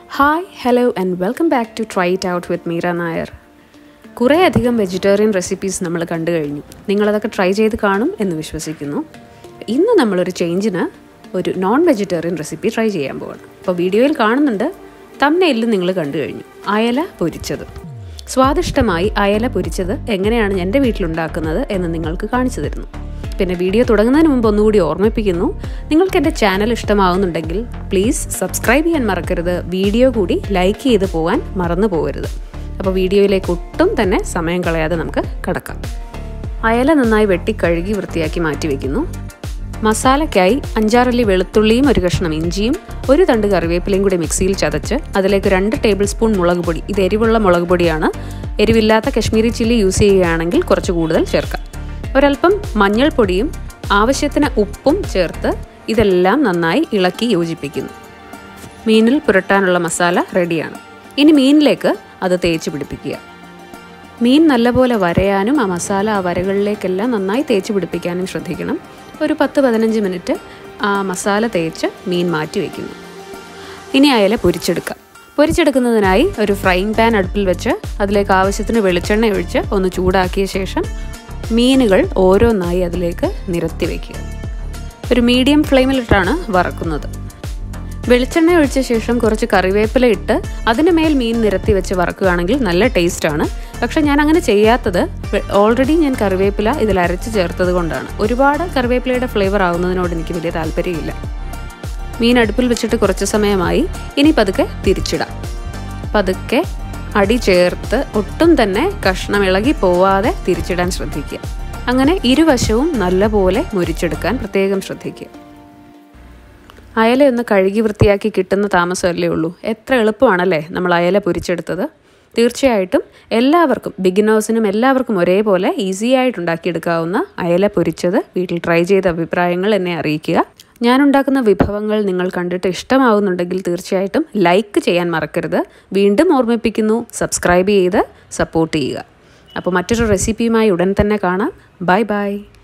hi hello and welcome back to try it out with Meera Nair കുറേ അധികം vegetarian recipes നമ്മൾ കണ്ടു കഴിഞ്ഞു നിങ്ങളതൊക്കെ ട്രൈ ചെയ്ത് കാണും എന്ന് വിശ്വസിക്കുന്നു ഇന്ന് നമ്മളൊരു ചേഞ്ചിന് ഒരു നോൺ വെജിറ്റേറിയൻ റെസിപ്പി ട്രൈ ചെയ്യാൻ പോവാണ് അപ്പോൾ വീഡിയോയിൽ കാണുന്നുണ്ട് തമ്മനെയിലും നിങ്ങൾ കണ്ടു കഴിഞ്ഞു അയല പൊരിച്ചത് സ്വാദിഷ്ടമായി അയല പൊരിച്ചത് എങ്ങനെയാണ് എൻ്റെ വീട്ടിലുണ്ടാക്കുന്നത് എന്ന് നിങ്ങൾക്ക് കാണിച്ചു തരുന്നു പിന്നെ വീഡിയോ തുടങ്ങുന്നതിന് മുമ്പ് ഒന്നുകൂടി ഓർമ്മിപ്പിക്കുന്നു നിങ്ങൾക്ക് എൻ്റെ ചാനൽ ഇഷ്ടമാവുന്നുണ്ടെങ്കിൽ പ്ലീസ് സബ്സ്ക്രൈബ് ചെയ്യാൻ മറക്കരുത് വീഡിയോ കൂടി ലൈക്ക് ചെയ്ത് പോകാൻ മറന്നു പോകരുത് അപ്പോൾ വീഡിയോയിലേക്ക് ഒട്ടും തന്നെ സമയം കളയാതെ നമുക്ക് കടക്കാം അയല നന്നായി വെട്ടി കഴുകി വൃത്തിയാക്കി മാറ്റി വയ്ക്കുന്നു മസാലയ്ക്കായി അഞ്ചാറല്ലി വെളുത്തുള്ളിയും ഒരു കഷ്ണം ഇഞ്ചിയും ഒരു തണ്ട് കറിവേപ്പിലയും കൂടി മിക്സിയിൽ ചതച്ച് അതിലേക്ക് രണ്ട് ടേബിൾ സ്പൂൺ മുളക് പൊടി ഇത് എരിവുള്ള മുളക് പൊടിയാണ് എരിവില്ലാത്ത കശ്മീരി ചില്ലി യൂസ് ചെയ്യുകയാണെങ്കിൽ കുറച്ച് കൂടുതൽ ചേർക്കാം ഒരൽപ്പം മഞ്ഞൾപ്പൊടിയും ആവശ്യത്തിന് ഉപ്പും ചേർത്ത് ഇതെല്ലാം നന്നായി ഇളക്കി യോജിപ്പിക്കുന്നു മീനിൽ പുരട്ടാനുള്ള മസാല റെഡിയാണ് ഇനി മീനിലേക്ക് അത് തേച്ച് പിടിപ്പിക്കുക മീൻ നല്ലപോലെ വരയാനും ആ മസാല ആ വരകളിലേക്കെല്ലാം നന്നായി തേച്ച് പിടിപ്പിക്കാനും ശ്രദ്ധിക്കണം ഒരു പത്ത് പതിനഞ്ച് മിനിറ്റ് ആ മസാല തേച്ച് മീൻ മാറ്റി വയ്ക്കുന്നു ഇനി അയല പൊരിച്ചെടുക്കാം പൊരിച്ചെടുക്കുന്നതിനായി ഒരു ഫ്രൈയിങ് പാൻ അടുപ്പിൽ വെച്ച് അതിലേക്ക് ആവശ്യത്തിന് വെളിച്ചെണ്ണ ഒഴിച്ച് ഒന്ന് ചൂടാക്കിയ ശേഷം മീനുകൾ ഓരോന്നായി അതിലേക്ക് നിരത്തി വയ്ക്കുക ഒരു മീഡിയം ഫ്ലെയിമിലിട്ടാണ് വറക്കുന്നത് വെളിച്ചെണ്ണ ഒഴിച്ച ശേഷം കുറച്ച് കറിവേപ്പില ഇട്ട് അതിന് മേൽ മീൻ നിരത്തി വെച്ച് വറക്കുകയാണെങ്കിൽ നല്ല ടേസ്റ്റാണ് പക്ഷേ ഞാൻ അങ്ങനെ ചെയ്യാത്തത് ഓൾറെഡി ഞാൻ കറിവേപ്പില ഇതിൽ അരച്ച് ചേർത്തത് കൊണ്ടാണ് ഒരുപാട് കറിവേപ്പിലയുടെ ഫ്ലേവർ ആവുന്നതിനോട് എനിക്ക് വലിയ താല്പര്യമില്ല മീൻ അടുപ്പിൽ വെച്ചിട്ട് കുറച്ച് സമയമായി ഇനി പതുക്കെ തിരിച്ചിടാം പതുക്കെ അടി ചേർത്ത് ഒട്ടും തന്നെ കഷ്ണം ഇളകി പോവാതെ തിരിച്ചിടാൻ ശ്രദ്ധിക്കുക അങ്ങനെ ഇരുവശവും നല്ലപോലെ മുരിച്ചെടുക്കാൻ പ്രത്യേകം ശ്രദ്ധിക്കുക അയല ഒന്ന് കഴുകി വൃത്തിയാക്കി കിട്ടുന്ന താമസമല്ലേ ഉള്ളൂ എത്ര എളുപ്പമാണല്ലേ നമ്മൾ അയല പൊരിച്ചെടുത്തത് തീർച്ചയായിട്ടും എല്ലാവർക്കും ബിഗിനേഴ്സിനും എല്ലാവർക്കും ഒരേപോലെ ഈസി ആയിട്ട് ഉണ്ടാക്കിയെടുക്കാവുന്ന അയല പൊരിച്ചത് വീട്ടിൽ ട്രൈ ചെയ്ത അഭിപ്രായങ്ങൾ എന്നെ അറിയിക്കുക ഞാൻ ഉണ്ടാക്കുന്ന വിഭവങ്ങൾ നിങ്ങൾ കണ്ടിട്ട് ഇഷ്ടമാവുന്നുണ്ടെങ്കിൽ തീർച്ചയായിട്ടും ലൈക്ക് ചെയ്യാൻ മറക്കരുത് വീണ്ടും ഓർമ്മിപ്പിക്കുന്നു സബ്സ്ക്രൈബ് ചെയ്ത് സപ്പോർട്ട് ചെയ്യുക അപ്പോൾ മറ്റൊരു റെസിപ്പിയുമായി ഉടൻ തന്നെ കാണാം ബൈ ബൈ